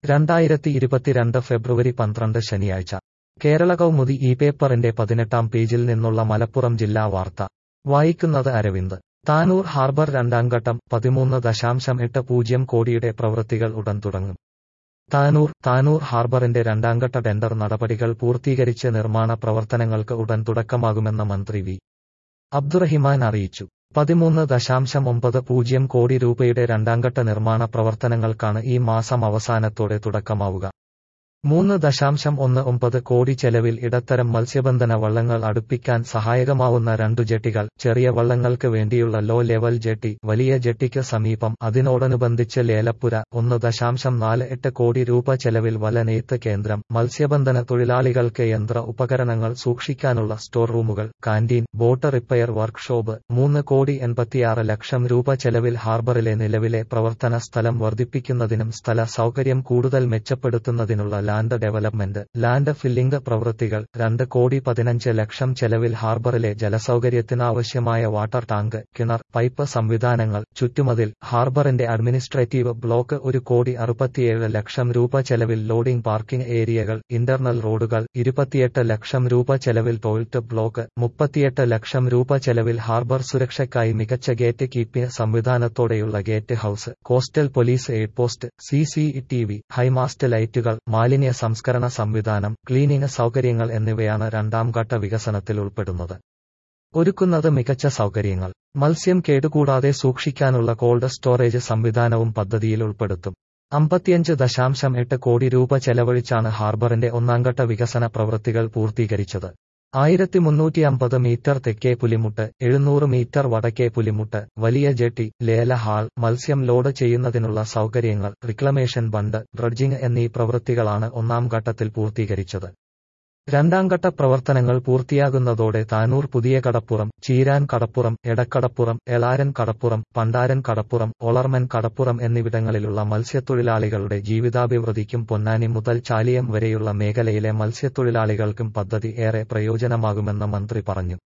രണ്ടായിരത്തി ഇരുപത്തിരണ്ട് ഫെബ്രുവരി പന്ത്രണ്ട് ശനിയാഴ്ച കേരള കൗമുദി ഈ പേപ്പറിന്റെ പതിനെട്ടാം പേജിൽ നിന്നുള്ള മലപ്പുറം ജില്ലാ വാർത്ത വായിക്കുന്നത് അരവിന്ദ് താനൂർ ഹാർബർ രണ്ടാം ഘട്ടം പതിമൂന്ന് ദശാംശം എട്ട് പൂജ്യം കോടിയുടെ പ്രവൃത്തികൾ ഉടൻ തുടങ്ങും താനൂർ താനൂർ ഹാർബറിന്റെ രണ്ടാംഘട്ട ടെൻഡർ നടപടികൾ പൂർത്തീകരിച്ച് നിർമ്മാണ പ്രവർത്തനങ്ങൾക്ക് ഉടൻ തുടക്കമാകുമെന്ന് മന്ത്രി വി അബ്ദുറഹിമാൻ അറിയിച്ചു പതിമൂന്ന് ദശാംശം ഒമ്പത് പൂജ്യം കോടി രൂപയുടെ രണ്ടാംഘട്ട നിർമ്മാണ പ്രവർത്തനങ്ങൾക്കാണ് ഈ മാസം അവസാനത്തോടെ തുടക്കമാവുക മൂന്ന് ദശാംശം ഒന്ന് ഒമ്പത് കോടി ചെലവിൽ ഇടത്തരം മത്സ്യബന്ധന വള്ളങ്ങൾ അടുപ്പിക്കാൻ സഹായകമാവുന്ന രണ്ടു ജെട്ടികൾ ചെറിയ വള്ളങ്ങൾക്ക് വേണ്ടിയുള്ള ലോ ലെവൽ ജെട്ടി വലിയ ജെട്ടിക്ക് സമീപം അതിനോടനുബന്ധിച്ച് ലേലപ്പുര ഒന്ന് ദശാംശം നാല് എട്ട് കോടി രൂപ ചെലവിൽ വലനെയ്ത്ത് കേന്ദ്രം മത്സ്യബന്ധന തൊഴിലാളികൾക്ക് യന്ത്ര ഉപകരണങ്ങൾ സൂക്ഷിക്കാനുള്ള സ്റ്റോർ റൂമുകൾ കാന്റീൻ ബോട്ട് റിപ്പയർ വർക്ക്ഷോപ്പ് മൂന്ന് കോടി എൺപത്തിയാറ് ലക്ഷം രൂപ ചെലവിൽ ഹാർബറിലെ നിലവിലെ പ്രവർത്തന സ്ഥലം വർദ്ധിപ്പിക്കുന്നതിനും സ്ഥല സൗകര്യം കൂടുതൽ മെച്ചപ്പെടുത്തുന്നതിനുള്ള ലാൻഡ് ഡെവലപ്മെന്റ് ലാൻഡ് ഫില്ലിംഗ് പ്രവൃത്തികൾ രണ്ട് കോടി പതിനഞ്ച് ലക്ഷം ചെലവിൽ ഹാർബറിലെ ജലസൗകര്യത്തിനാവശ്യമായ വാട്ടർ ടാങ്ക് കിണർ പൈപ്പ് സംവിധാനങ്ങൾ ചുറ്റുമതിൽ ഹാർബറിന്റെ അഡ്മിനിസ്ട്രേറ്റീവ് ബ്ലോക്ക് ഒരു കോടി അറുപത്തിയേഴ് ലക്ഷം രൂപ ചെലവിൽ ലോഡിംഗ് പാർക്കിംഗ് ഏരിയകൾ ഇന്റർണൽ റോഡുകൾ ഇരുപത്തിയെട്ട് ലക്ഷം രൂപ ചെലവിൽ ടോയ്ലറ്റ് ബ്ലോക്ക് മുപ്പത്തിയെട്ട് ലക്ഷം രൂപ ചെലവിൽ ഹാർബർ സുരക്ഷയ്ക്കായി മികച്ച ഗേറ്റ് കീപ്പിംഗ് സംവിധാനത്തോടെയുള്ള gate house coastal police aid post C C T V high mast ലൈറ്റുകൾ മാലിന്യ സംസ്കരണ സംവിധാനം ക്ലീനിംഗ് സൗകര്യങ്ങൾ എന്നിവയാണ് രണ്ടാം ഘട്ട വികസനത്തിൽ ഉൾപ്പെടുന്നത് ഒരുക്കുന്നത് മികച്ച സൗകര്യങ്ങൾ മത്സ്യം കേടുകൂടാതെ സൂക്ഷിക്കാനുള്ള കോൾഡ് സ്റ്റോറേജ് സംവിധാനവും പദ്ധതിയിൽ ഉൾപ്പെടുത്തും അമ്പത്തിയഞ്ച് ദശാംശം എട്ട് കോടി രൂപ ചെലവഴിച്ചാണ് ഹാർബറിന്റെ ഒന്നാംഘട്ട വികസന പ്രവൃത്തികൾ പൂർത്തീകരിച്ചത് ആയിരത്തി മുന്നൂറ്റി അമ്പത് മീറ്റർ തെക്കേ പുലിമുട്ട് എഴുന്നൂറ് മീറ്റർ വടക്കേ പുലിമുട്ട് വലിയ ജെട്ടി ലേല ഹാൾ മത്സ്യം ലോഡ് ചെയ്യുന്നതിനുള്ള സൗകര്യങ്ങൾ റിക്ലമേഷൻ ബണ്ട് ഡ്രഡ്ജിംഗ് എന്നീ പ്രവൃത്തികളാണ് ഒന്നാം ഘട്ടത്തിൽ പൂർത്തീകരിച്ചത് രണ്ടാം ഘട്ട പ്രവർത്തനങ്ങൾ പൂർത്തിയാകുന്നതോടെ താനൂർ പുതിയ കടപ്പുറം ചീരാൻ കടപ്പുറം എടക്കടപ്പുറം എളാരൻ കടപ്പുറം പണ്ടാരൻ കടപ്പുറം ഒളർമൻ കടപ്പുറം എന്നിവിടങ്ങളിലുള്ള മത്സ്യത്തൊഴിലാളികളുടെ ജീവിതാഭിവൃദ്ധിക്കും പൊന്നാനി മുതൽ ചാലിയം വരെയുള്ള മേഖലയിലെ മത്സ്യത്തൊഴിലാളികൾക്കും പദ്ധതി ഏറെ പ്രയോജനമാകുമെന്ന് മന്ത്രി പറഞ്ഞു